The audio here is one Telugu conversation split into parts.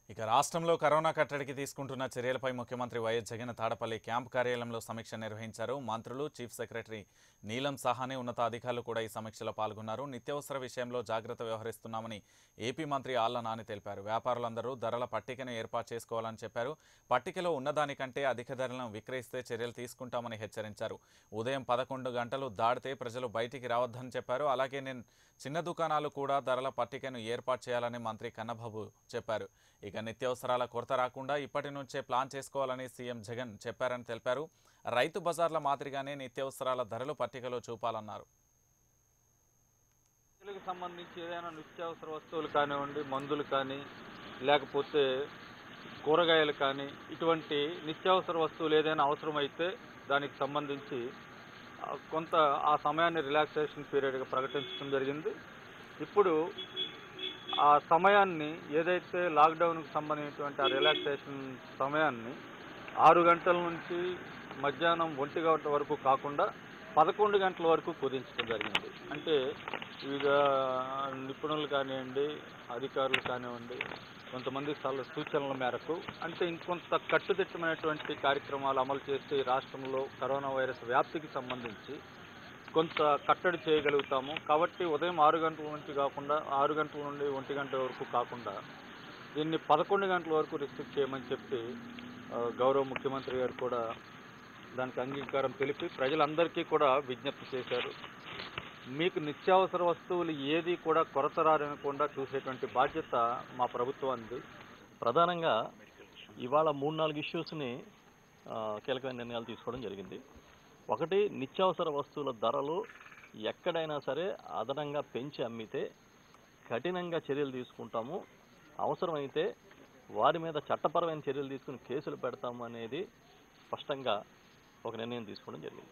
ఇక రాష్ట్రంలో కరోనా కట్టడికి తీసుకుంటున్న చర్యలపై ముఖ్యమంత్రి వైఎస్ జగన్ తాడపల్లి క్యాంప్ కార్యాలయంలో సమీక్ష నిర్వహించారు మంత్రులు చీఫ్ సెక్రటరీ నీలం సాహానే ఉన్నతాధికారులు కూడా ఈ సమీక్షలో పాల్గొన్నారు నిత్యావసర విషయంలో జాగ్రత్త వ్యవహరిస్తున్నామని ఏపీ మంత్రి ఆళ్ల నాని తెలిపారు వ్యాపారులందరూ ధరల పట్టికను ఏర్పాటు చేసుకోవాలని చెప్పారు పట్టికలో ఉన్నదానికంటే అధిక ధరలను విక్రయిస్తే చర్యలు తీసుకుంటామని హెచ్చరించారు ఉదయం పదకొండు గంటలు దాటితే ప్రజలు బయటికి రావద్దని చెప్పారు అలాగే నేను చిన్న దుకాణాలు కూడా ధరల పట్టికను ఏర్పాటు చేయాలని మంత్రి కన్నబాబు చెప్పారు ఇక నిత్యావసరాల కొరత రాకుండా ఇప్పటి నుంచే ప్లాన్ చేసుకోవాలని సీఎం జగన్ చెప్పారని తెలిపారు రైతు బజార్ల మాదిరిగానే నిత్యావసరాల ధరలు పట్టికలో చూపాలన్నారు ప్రజలకు సంబంధించి ఏదైనా నిత్యావసర వస్తువులు కానివ్వండి మందులు కానీ లేకపోతే కూరగాయలు కానీ ఇటువంటి నిత్యావసర వస్తువులు ఏదైనా అవసరమైతే దానికి సంబంధించి ఆ, కొంత ఆ సమయాన్ని రిలాక్సేషన్ పీరియడ్గా ప్రకటించడం జరిగింది ఇప్పుడు ఆ సమయాన్ని ఏదైతే లాక్డౌన్కి సంబంధించినటువంటి ఆ రిలాక్సేషన్ సమయాన్ని ఆరు గంటల నుంచి మధ్యాహ్నం ఒంటి గంట వరకు కాకుండా పదకొండు గంటల వరకు కుదించడం జరిగింది అంటే వివిధ నిపుణులు కానివ్వండి అధికారులు కానివ్వండి కొంతమంది సల సూచనల మేరకు అంటే ఇంకొంత కట్టుదిట్టమైనటువంటి కార్యక్రమాలు అమలు చేస్తే ఈ రాష్ట్రంలో కరోనా వైరస్ వ్యాప్తికి సంబంధించి కొంత కట్టడి చేయగలుగుతాము కాబట్టి ఉదయం ఆరు గంటల నుంచి కాకుండా ఆరు గంటల నుండి ఒంటి గంట వరకు కాకుండా దీన్ని పదకొండు గంటల వరకు రిస్ట్రిక్ట్ చేయమని చెప్పి ఆ, గౌరవ ముఖ్యమంత్రి గారు కూడా దానికి అంగీకారం తెలిపి ప్రజలందరికీ కూడా విజ్ఞప్తి చేశారు మీకు నిత్యావసర వస్తువులు ఏది కూడా కొరత రారనకుండా చూసేటువంటి బాధ్యత మా ప్రభుత్వానికి ప్రధానంగా ఇవాళ మూడు నాలుగు ఇష్యూస్ని ఆ, కీలకమైన నిర్ణయాలు తీసుకోవడం జరిగింది ఒకటి నిత్యావసర వస్తువుల ధరలు ఎక్కడైనా సరే అదనంగా పెంచి అమ్మితే కఠినంగా చర్యలు తీసుకుంటాము అవసరమైతే వారి మీద చట్టపరమైన చర్యలు తీసుకుని కేసులు పెడతాము అనేది స్పష్టంగా ఒక నిర్ణయం తీసుకోవడం జరిగింది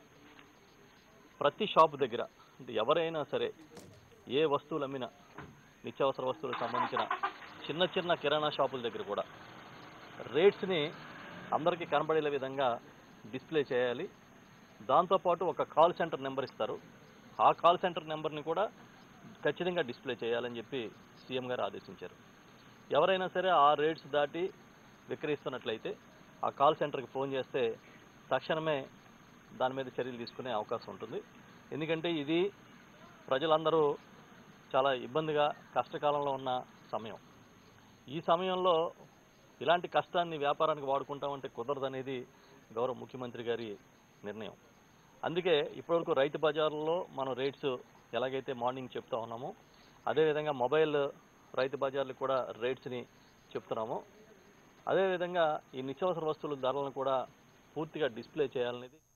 ప్రతి షాపు దగ్గర అంటే ఎవరైనా సరే ఏ వస్తువులు అమ్మినా నిత్యావసర వస్తువులకు సంబంధించిన చిన్న చిన్న కిరాణా షాపుల దగ్గర కూడా రేట్స్ని అందరికీ కనబడేల విధంగా డిస్ప్లే చేయాలి దాంతోపాటు ఒక కాల్ సెంటర్ నెంబర్ ఇస్తారు ఆ కాల్ సెంటర్ నెంబర్ని కూడా ఖచ్చితంగా డిస్ప్లే చేయాలని చెప్పి సీఎం గారు ఆదేశించారు ఎవరైనా సరే ఆ రేట్స్ దాటి విక్రయిస్తున్నట్లయితే ఆ కాల్ సెంటర్కి ఫోన్ చేస్తే తక్షణమే దాని మీద చర్యలు తీసుకునే అవకాశం ఉంటుంది ఎందుకంటే ఇది ప్రజలందరూ చాలా ఇబ్బందిగా కష్టకాలంలో ఉన్న సమయం ఈ సమయంలో ఇలాంటి కష్టాన్ని వ్యాపారానికి వాడుకుంటామంటే కుదరదనేది గౌరవ ముఖ్యమంత్రి గారి నిర్ణయం అందుకే ఇప్పటివరకు రైతు బజార్లలో మనం రేట్స్ ఎలాగైతే మార్నింగ్ చెప్తా ఉన్నామో అదేవిధంగా మొబైల్ రైతు బజార్లు కూడా రేట్స్ని చెప్తున్నాము అదేవిధంగా ఈ నిత్యావసర వస్తువుల ధరలను కూడా పూర్తిగా డిస్ప్లే చేయాలనేది